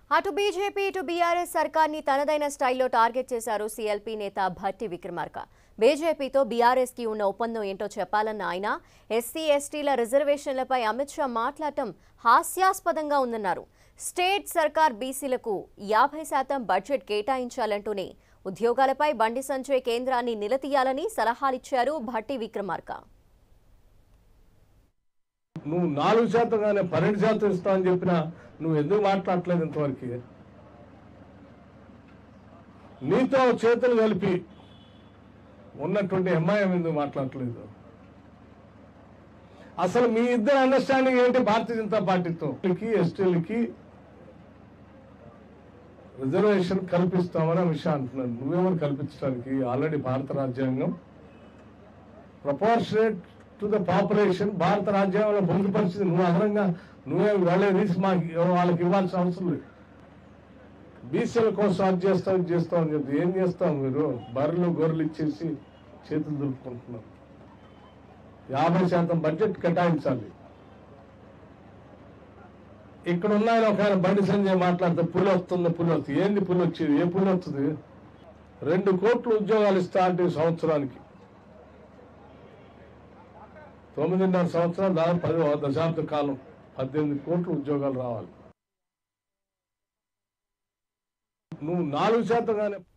అటు బీజేపీ ఇటు బీఆర్ఎస్ సర్కార్ని తనదైన స్టైల్లో టార్గెట్ చేశారు సీఎల్పీ నేత భట్టి విక్రమార్క బీజేపీతో బీఆర్ఎస్ కి ఉన్న ఒప్పందం ఏంటో చెప్పాలన్న ఆయన ఎస్సీ ఎస్టీల రిజర్వేషన్లపై అమిత్ షా మాట్లాడటం హాస్యాస్పదంగా ఉందన్నారు స్టేట్ సర్కార్ బీసీలకు యాభై శాతం బడ్జెట్ కేటాయించాలంటూనే ఉద్యోగాలపై బండి సంజయ్ కేంద్రాన్ని నిలదీయాలని సలహాలిచ్చారు భట్టి విక్రమార్క నువ్వు నాలుగు శాతం కానీ పన్నెండు శాతం ఇస్తా అని చెప్పినా నువ్వు ఎందుకు మాట్లాడట్లేదు ఇంతవరకు నీతో చేతులు కలిపి ఉన్నటువంటి ఎంఐఎం ఎందుకు మాట్లాడట్లేదు అసలు మీ ఇద్దరు అండర్స్టాండింగ్ ఏంటి భారతీయ జనతా పార్టీతో ఎస్టీలకి రిజర్వేషన్ కల్పిస్తామని అమిత్ షా అంటున్నాడు నువ్వెవరు కల్పించడానికి ఆల్రెడీ భారత రాజ్యాంగం ప్రపోర్షనేట్ టు ద పాపులేషన్ భారత రాజ్యాంగంలో పొందుపరిచింది నువ్వు అదనంగా నువ్వే వాళ్ళే తీసి మాకు వాళ్ళకి ఇవ్వాల్సిన అవసరం లేదు బీసీల కోసం అది చేస్తావు ఇది చేస్తావు అని చెప్పి ఏం చేస్తాం మీరు బర్రెలు గొర్రెలు ఇచ్చేసి చేతులు దులుపుకుంటున్నారు యాభై శాతం బడ్జెట్ కేటాయించాలి ఇక్కడ ఉన్న ఆయన ఒక ఆయన బండి సంజయ్ మాట్లాడితే పులి వస్తుంది పులి వస్తుంది ఏంది పులి వచ్చేది ఏ పులి వస్తుంది రెండు కోట్ల ఉద్యోగాలు ఇస్తా అంటే ఈ సంవత్సరానికి తొమ్మిదిన్నర సంవత్సరాలు దాదాపు పది దశాబ్ద కాలం పద్దెనిమిది కోట్ల ఉద్యోగాలు రావాలి నువ్వు నాలుగు శాతం కానీ